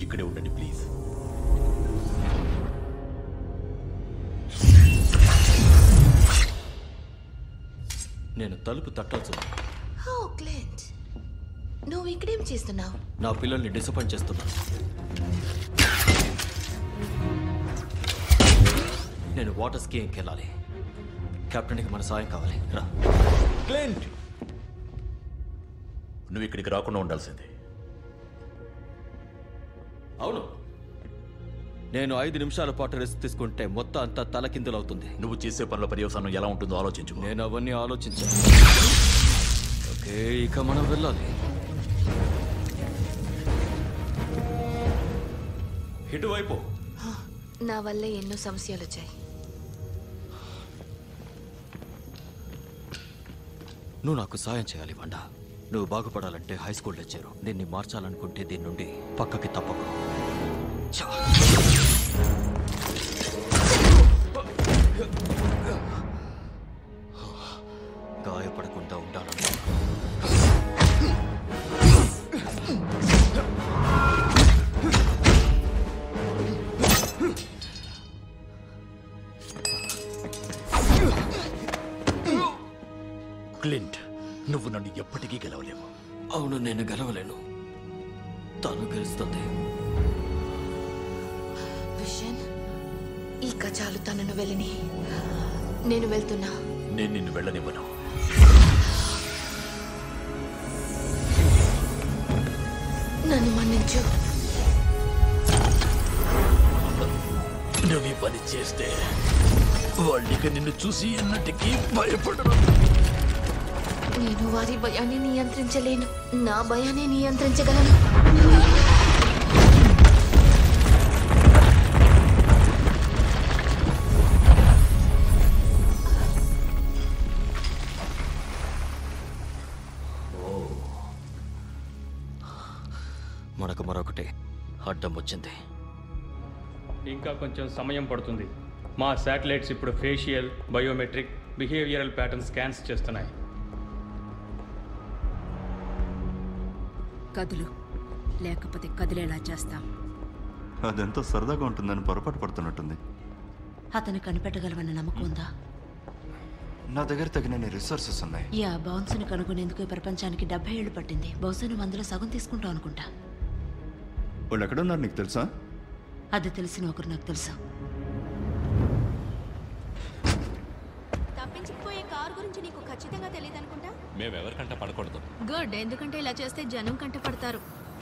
ఇక్కడే ఉండండి ప్లీజ్ నేను తలుపు తట్టాల్సి ఉంది. ఓ క్లెంట్ నువ్వు ఇక్కడేం చేస్తున్నావు నా పిల్లల్ని డిసప్పాయింట్ చేస్తున్నాను నేను వాటర్ స్కీయింగ్కి వెళ్ళాలి కెప్టెన్కి మన సాయం కావాలి రా క్లెంట్ నువ్వు ఇక్కడికి రాకుండా ఉండాల్సింది అవును నేను ఐదు నిమిషాల పాటు రెస్ట్ తీసుకుంటే మొత్తం అంతా తలకిందులవుతుంది నువ్వు చేసే పనుల పర్యవసానం ఎలా ఉంటుందో ఆలోచించు నేను అవన్నీ ఆలోచించాను ఓకే ఇక మనం వెళ్ళాలి ఇటువైపు నా వల్ల ఎన్నో సమస్యలు వచ్చాయి నువ్వు నాకు సాయం చేయాలి వండా నువ్వు బాగుపడాలంటే హై స్కూల్ చేరు దీన్ని మార్చాలనుకుంటే దీని నుండి పక్కకి తప్పకు ఛా! గాయపడకుండా ఉండాలన్నా క్లింట్ నువ్వు నన్ను ఎప్పటికీ గెలవలేవు అవును నేను గెలవలేను తను గెలుస్తుంది విషన్ ఈ కచాలు తనను వెళ్ళని నేను వెళ్తున్నా నేను నిన్ను వెళ్ళనివ్వను నన్ను మన్నించు నువ్వు ఈ పని చేస్తే వాళ్ళిక నిన్ను చూసి ఎన్నటికీ భయపడరు నేను వారి భయాన్ని నియంత్రించలేను నా భయాన్ని నియంత్రించగలను మనకు మరొకటి అడ్డం వచ్చింది ఇంకా కొంచెం సమయం పడుతుంది మా శాటిలైట్స్ ఇప్పుడు facial biometric behavioural pattern scans చేస్తున్నాయి కదులు లేకపోతే కదిలేలా చేస్తాం అదెంతో సరదాగా ఉంటుందని పొరపాటు పడుతున్నట్టుంది అతను కనిపెట్టగలవన్న నమ్మకం ఉందా నా దగ్గర తగినన్ని రిసోర్సెస్ ఉన్నాయి యా బౌన్స్ని కనుగొనేందుకు ఈ ప్రపంచానికి డెబ్బై ఏళ్ళు పట్టింది బహుశా నువ్వు అందులో సగం తీసుకుంటావు అనుకుంటా వాళ్ళు ఎక్కడున్నారు నీకు తెలుసా అది తెలిసిన ఒకరు నాకు తెలుసు తప్పించుకుపోయే కారు గురించి నీకు ఖచ్చితంగా తెలియదు అనుకుంటా మేమెవరికంట పడకూడదు గుడ్ ఎందుకంటే ఇలా చేస్తే జనం కంట పడతారు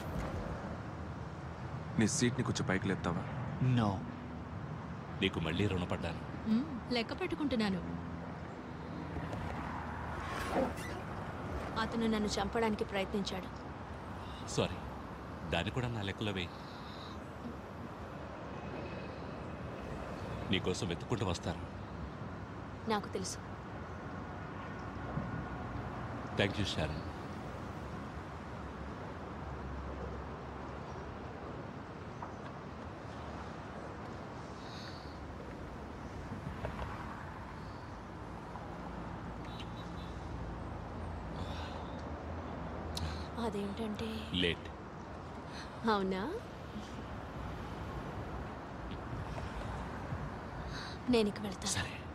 నీ సీట్ని కొంచెం పైకి లేపుతావా నో నీకు మళ్ళీ రుణపడ్డాను మ్మ్, లెక్క పెట్టుకుంటున్నాను అతను నన్ను చంపడానికి ప్రయత్నించాడు సారీ దాన్ని కూడా నా లెక్కలో వేయి నీకోసం వెతుక్కుంటూ వస్తారు నాకు తెలుసు థ్యాంక్ యూ షారన్ అదేంటంటే లేట్ అవునా నేను ఇక వెళ్తాను సరే